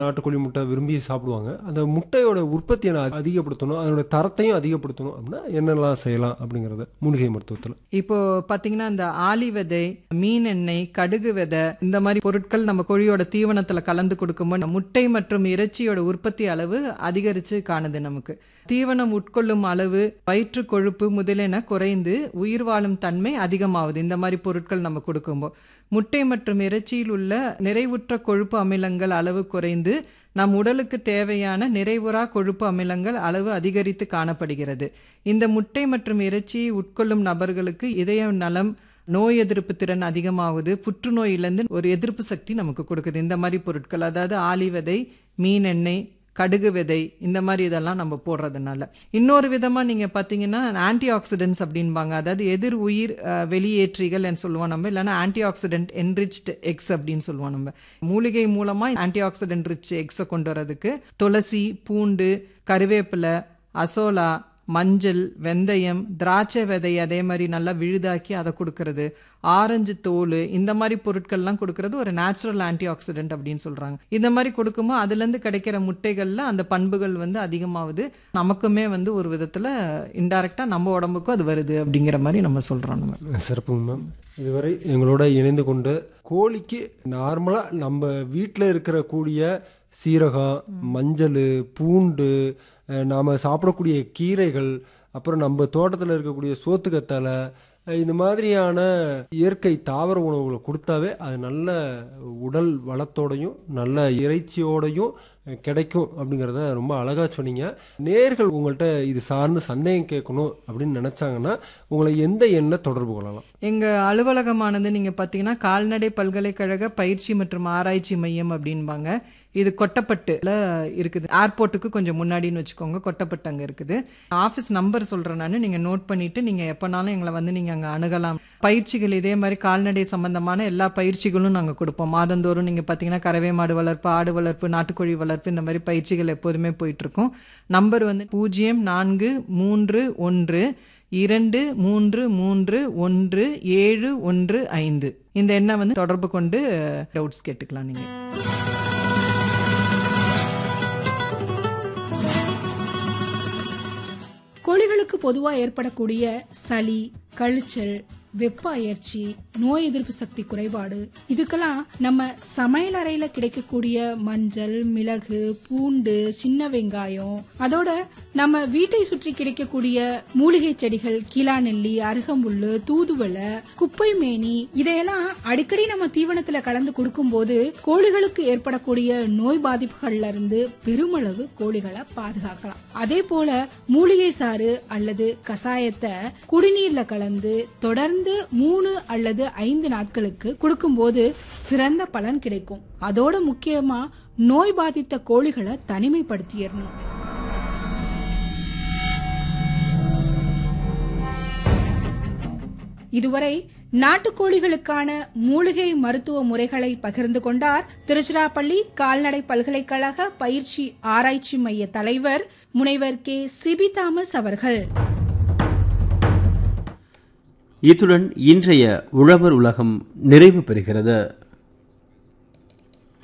நாட்டுக்கோழி முட்டை விரும்பி சாப்பிடுவாங்க அந்த முட்டையோட உற்பத்தியை நான் அதிகப்படுத்தணும் அதனோட தரத்தையும் அதிகப்படுத்தணும் அப்படின்னா என்னெல்லாம் செய்யலாம் அப்படிங்கிறத மூலிகை மருத்துவத்தில் இப்போ பாத்தீங்கன்னா இந்த ஆலி விதை மீன் எண்ணெய் கடுகு விதை இந்த மாதிரி பொருட்கள் நம்ம கோழியோட தீவனத்துல கலந்து கொடுக்கும்போது முட்டை மற்றும் இறைச்சியோட உற்பத்தி அளவு அதிகரிச்சு காணுது நமக்கு தீவனம் உட்கொள்ளும் அளவு வயிற்று கொழுப்பு முதலென குறைந்து உயிர் வாழும் தன்மை அதிகமாகுது இந்த மாதிரி பொருட்கள் நம்ம கொடுக்கும்போது முட்டை மற்றும் இறைச்சியில் உள்ள நிறைவுற்ற கொழுப்பு அமிலங்கள் அளவு குறைந்து நம் உடலுக்கு தேவையான நிறைவுறா கொழுப்பு அமிலங்கள் அளவு அதிகரித்து காணப்படுகிறது இந்த முட்டை மற்றும் இறைச்சியை உட்கொள்ளும் நபர்களுக்கு இதய நலம் நோய் எதிர்ப்பு திறன் அதிகமாகுது புற்றுநோயிலிருந்து ஒரு எதிர்ப்பு சக்தி நமக்கு கொடுக்குது இந்த மாதிரி பொருட்கள் அதாவது ஆலி விதை மீன் எண்ணெய் கடுகு விதை இந்த மாதிரி இதெல்லாம் நம்ம போடுறதுனால இன்னொரு விதமா நீங்க பாத்தீங்கன்னா ஆன்டி ஆக்சிடென்ட்ஸ் அப்படின்பாங்க அதாவது எதிர் உயிர் அஹ், வெளியேற்றிகள் சொல்லுவோம் நம்ம இல்லைன்னா ஆன்டி ஆக்சிடென்ட் என்ரிச்ட் எக்ஸ் அப்படின்னு சொல்லுவோம் நம்ம மூலிகை மூலமா ஆன்டி ஆக்சிடென்ட் ரிச் எக்ஸை கொண்டு வரதுக்கு துளசி பூண்டு கருவேப்பிலை அசோலா மஞ்சள் வெந்தயம் திராட்சை விதை அதே மாதிரி நல்லா விழுதாக்கி அதை கொடுக்கறது ஆரஞ்சு தோல் இந்த மாதிரி பொருட்கள்லாம் கொடுக்கறது ஒரு நேச்சுரல் ஆன்டி ஆக்சிடென்ட் அப்படின்னு சொல்றாங்க இந்த மாதிரி கொடுக்கும்போது அதுலேருந்து கிடைக்கிற முட்டைகள்ல அந்த பண்புகள் வந்து அதிகமாகுது நமக்குமே வந்து ஒரு விதத்துல இன்டைரக்டா நம்ம உடம்புக்கும் அது வருது அப்படிங்கிற மாதிரி நம்ம சொல்றோம் நம்ம சிறப்புங்க மேம் இதுவரை எங்களோட இணைந்து கொண்டு கோழிக்கு நார்மலாக நம்ம வீட்டில் இருக்கிற கூடிய சீரகம் மஞ்சள் பூண்டு நாம் சாப்பிடக்கூடிய கீரைகள் அப்புறம் நம்ம தோட்டத்தில் இருக்கக்கூடிய சோத்துக்கத்தலை அஹ் இந்த மாதிரியான இயற்கை தாவர உணவுகளை கொடுத்தாவே அது நல்ல உடல் வளத்தோடையும் நல்ல இறைச்சியோடையும் அஹ் கிடைக்கும் அப்படிங்கிறத ரொம்ப அழகாக சொன்னீங்க நேர்கள் உங்கள்கிட்ட இது சார்ந்து சந்தேகம் கேட்கணும் அப்படின்னு நினச்சாங்கன்னா உங்களை எந்த எண்ணில் தொடர்பு கொள்ளலாம் எங்க அலுவலகமானது நீங்க பாத்தீங்கன்னா கால்நடை பல்கலைக்கழக பயிற்சி மற்றும் ஆராய்ச்சி மையம் அப்படின்பாங்க இது கொட்டப்பட்டுல இருக்குது ஏர்போர்ட்டுக்கு கொஞ்சம் முன்னாடின்னு வச்சுக்கோங்க கொட்டப்பட்டு அங்க இருக்குது ஆஃபீஸ் நம்பர் சொல்றேன் நான் நீங்க நோட் பண்ணிட்டு நீங்க எப்பனாலும் எங்களை வந்து நீங்க அங்க அணுகலாம் பயிற்சிகள் இதே மாதிரி கால்நடை சம்பந்தமான எல்லா பயிற்சிகளும் நாங்க கொடுப்போம் மாதந்தோறும் நீங்க பாத்தீங்கன்னா கறவை மாடு வளர்ப்பு ஆடு வளர்ப்பு நாட்டுக்கோழி வளர்ப்பு இந்த மாதிரி பயிற்சிகள் எப்போதுமே போயிட்டு இருக்கும் நம்பர் வந்து பூஜ்ஜியம் நான்கு மூன்று ஒன்று இரண்டு மூன்று மூன்று ஒன்று ஏழு ஒன்று ஐந்து இந்த எண்ணை வந்து தொடர்பு கொண்டு டவுட்ஸ் கேட்டுக்கலாம் நீங்க கோழிகளுக்கு பொதுவா ஏற்படக்கூடிய சளி கழிச்சல் வெப்ப அயற்சி நோய் எதிர்ப்பு சக்தி குறைபாடு இதுக்கெல்லாம் நம்ம சமையல் அறையில கிடைக்கக்கூடிய மஞ்சள் மிளகு பூண்டு சின்ன வெங்காயம் அதோட நம்ம வீட்டை சுற்றி கிடைக்கக்கூடிய மூலிகை செடிகள் கீழாநெல்லி அருகம்புல்லு தூதுவளை குப்பை மேனி இதையெல்லாம் அடிக்கடி நம்ம தீவனத்துல கலந்து கொடுக்கும்போது கோழிகளுக்கு ஏற்படக்கூடிய நோய் பாதிப்புகள்ல இருந்து பெருமளவு கோழிகளை பாதுகாக்கலாம் அதே போல மூலிகை சாறு அல்லது கசாயத்தை குடிநீர்ல கலந்து தொடர்ந்து மூணு அல்லது ஐந்து நாட்களுக்கு கொடுக்கும்போது சிறந்த பலன் கிடைக்கும் அதோட முக்கியமா நோய் பாதித்த கோழிகளை தனிமைப்படுத்திடணும் இதுவரை நாட்டுக்கோழிகளுக்கான மூலிகை மருத்துவ முறைகளை பகிர்ந்து கொண்டார் திருச்சிராப்பள்ளி கால்நடை பல்கலைக்கழக பயிற்சி ஆராய்ச்சி மைய தலைவர் முனைவர் கே சிபி தாமஸ் அவர்கள் இத்துடன் இன்றைய உழவர் உலகம் நிறைவு பெறுகிறது